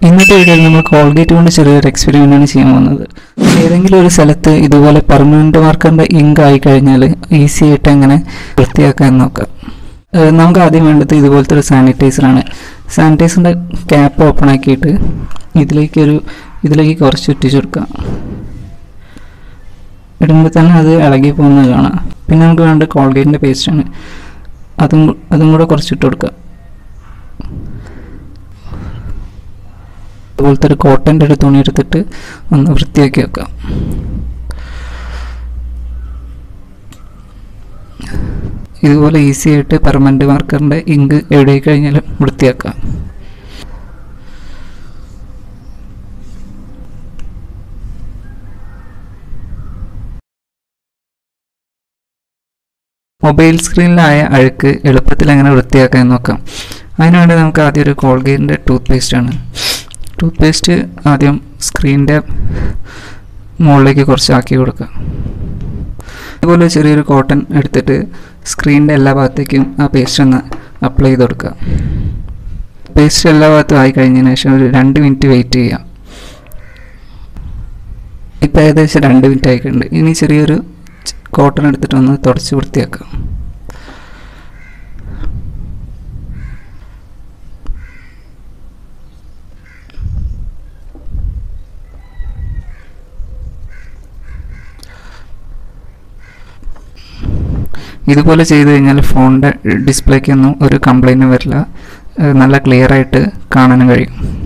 ഇന്നത്തെ വീഡിയോയിൽ നമ്മൾ കോൾഗേറ്റ് കൊണ്ട് ചെറിയൊരു എക്സ്പെരിമെൻ്റ് ആണ് ചെയ്യാൻ പോകുന്നത് ഏതെങ്കിലും ഒരു സ്ഥലത്ത് ഇതുപോലെ പെർമനൻറ്റ് മാർക്കറിൻ്റെ ഇങ്ക് ആയി കഴിഞ്ഞാൽ ഈസി ആയിട്ട് എങ്ങനെ വൃത്തിയാക്കാൻ നോക്കാം ഏഹ് നമുക്ക് ആദ്യം വേണ്ടത് ഇതുപോലത്തെ ഒരു സാനിറ്റൈസറാണ് സാനിറ്റൈസറിൻ്റെ ക്യാപ്പ് ഓപ്പൺ ആക്കിയിട്ട് ഇതിലേക്കൊരു ഇതിലേക്ക് കുറച്ച് ചുറ്റിച്ചു കൊടുക്കാം ഇടുമ്പോൾ തന്നെ അത് ഇളകി പോകുന്നത് കാണാം പിന്നെ നമുക്ക് വേണ്ടത് കോൾഗേറ്റിൻ്റെ പേസ്റ്റാണ് അതും കൂ- അതും കൂടെ കുറച്ചിട്ട് കൊടുക്കുക അതുപോലത്തെ ഒരു കോട്ടൻ്റെ ഒരു തുണി എടുത്തിട്ട് ഒന്ന് വൃത്തിയാക്കി വെക്കാം ഇതുപോലെ ഈസി ആയിട്ട് പെർമനൻറ്റ് മാർക്കറിൻ്റെ ഇങ്ക് എവിടെ കഴിഞ്ഞാലും വൃത്തിയാക്കാം മൊബൈൽ സ്ക്രീനിലായ അഴുക്ക് എളുപ്പത്തിൽ എങ്ങനെ വൃത്തിയാക്കാൻ നോക്കാം അതിനുവേണ്ടി നമുക്ക് ആദ്യം ഒരു കോൾഗേറ്റിൻ്റെ ടൂത്ത് പേസ്റ്റ് ആണ് ടൂത്ത് പേസ്റ്റ് ആദ്യം സ്ക്രീനിൻ്റെ മുകളിലേക്ക് കുറച്ച് ആക്കി കൊടുക്കുക അതുപോലെ ചെറിയൊരു കോട്ടൺ എടുത്തിട്ട് സ്ക്രീനിൻ്റെ എല്ലാ ഭാഗത്തേക്കും ആ പേസ്റ്റ് ഒന്ന് അപ്ലൈ ചെയ്ത് കൊടുക്കുക പേസ്റ്റ് എല്ലാ ഭാഗത്തും ആയി കഴിഞ്ഞതിന് ശേഷം ഒരു രണ്ട് മിനിറ്റ് വെയിറ്റ് ചെയ്യുക ഇപ്പം ഏകദേശം രണ്ട് മിനിറ്റ് ആയിട്ടുണ്ട് ഇനി ചെറിയൊരു കോട്ടൺ എടുത്തിട്ട് ഒന്ന് തുടച്ച് വൃത്തിയാക്കുക ഇതുപോലെ ചെയ്ത് കഴിഞ്ഞാൽ ഫോണിൻ്റെ ഡിസ്പ്ലേക്കൊന്നും ഒരു കംപ്ലൈൻറ്റും വരില്ല ഏഹ് നല്ല ക്ലിയർ ആയിട്ട് കാണാനും കഴിയും